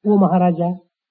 ఓ మహారాజా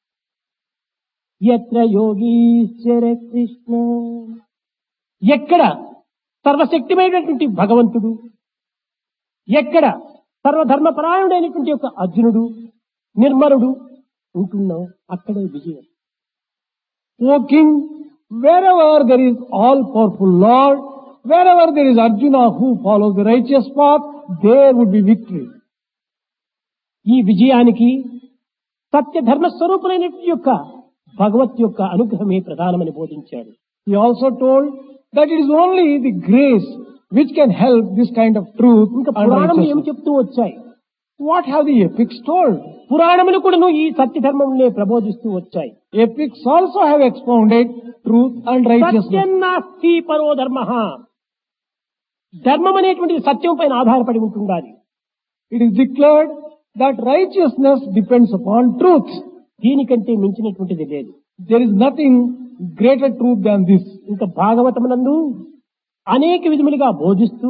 ఎత్ర యోగీశ్వర కృష్ణ ఎక్కడ సర్వశక్తిమైనటువంటి భగవంతుడు ఎక్కడ సర్వధర్మపరాయణుడైనటువంటి యొక్క అర్జునుడు నిర్మలుడు ఉంటున్నావు అక్కడే విజయం O king, wherever there is all powerful Lord, wherever there is Arjuna who follows the righteous path, there would be victory. ఈ విజయానికి సత్య ధర్మ స్వరూపులైనటువంటి యొక్క భగవత్ యొక్క అనుగ్రహమే ప్రధానమని బోధించాడు He also told that it is only the grace which can help this kind of truth ఇంకా and పురాణములు ఏమి righteousness. చెప్తూ వచ్చాయి What have the epics told? పురాణములు కూడాను ఈ సత్య ధర్మములే ప్రబోధిస్తూ వచ్చాయి Epics also have expounded truth and righteousness. సత్యన్నాస్తి పరో ధర్మ ధర్మం అనేటువంటిది సత్యం పైన ఆధారపడి ఉంటుండాలి It is declared that righteousness depends upon truth. దీనికంటే మించినటువంటిది లేదు There is nothing greater truth than this. ఇంకా భాగవతమునందు అనేక విధములుగా బోధిస్తూ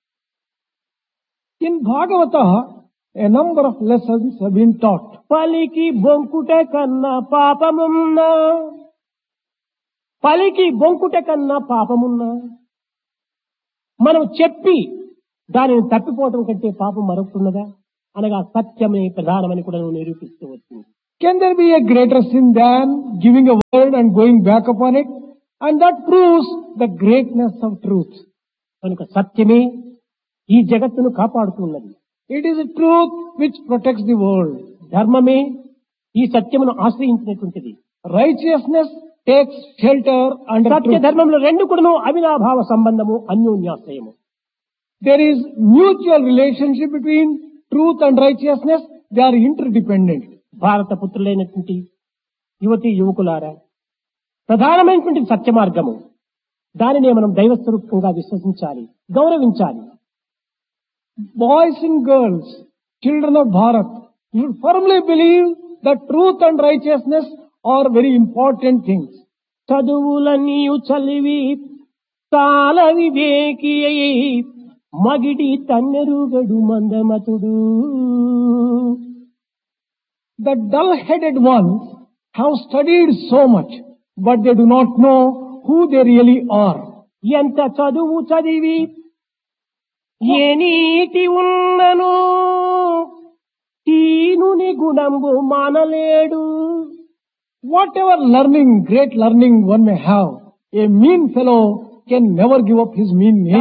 In Bhagavata, a number of lessons have been taught. పలికి బొంకుట కన్నా పాపమున్నా పలికి బొంకుట కన్నా పాపమున్నా మనం చెప్పి దానిని తప్పిపోవటం కంటే పాపం మరొకటున్నదా అనగా సత్యమే ప్రధానమని కూడా నువ్వు నిరూపిస్తూ వచ్చింది Can there be a greater sin than giving a word and going back upon it? And that proves the greatness of truth. కనుక సత్యమే ఈ జగత్తును కాపాడుతున్నది It is a truth which protects the world. ధర్మమే ఈ సత్యమును ఆశ్రయించినటువంటిది Righteousness takes shelter under సత్య truth. ధర్మంలో రెండు కూడాను అవినాభావ సంబంధము అన్యోన్యాశ్రయము There is mutual relationship between truth and righteousness. They are interdependent. భారత పుత్రులైనటువంటి యువతి యువకులారా ప్రధానమైనటువంటి సత్య మార్గము దానినే మనం దైవస్వరూపంగా విశ్వసించాలి గౌరవించాలి Boys and girls, children of Bharat, you should firmly believe that truth and righteousness are very important things. చదువులన్నీయు చలివి తాళ వివేకి అయి మగిడి తన్నెరుగడు మందమతుడు The dull-headed ones have studied so much, but they do not know who they really are. ఎంత చదువు చదివి ఏ నీతి ఉన్నను తీనుని గుణంబు మానలేడు Whatever learning, great learning one may have, a mean fellow can never give up his mean nature.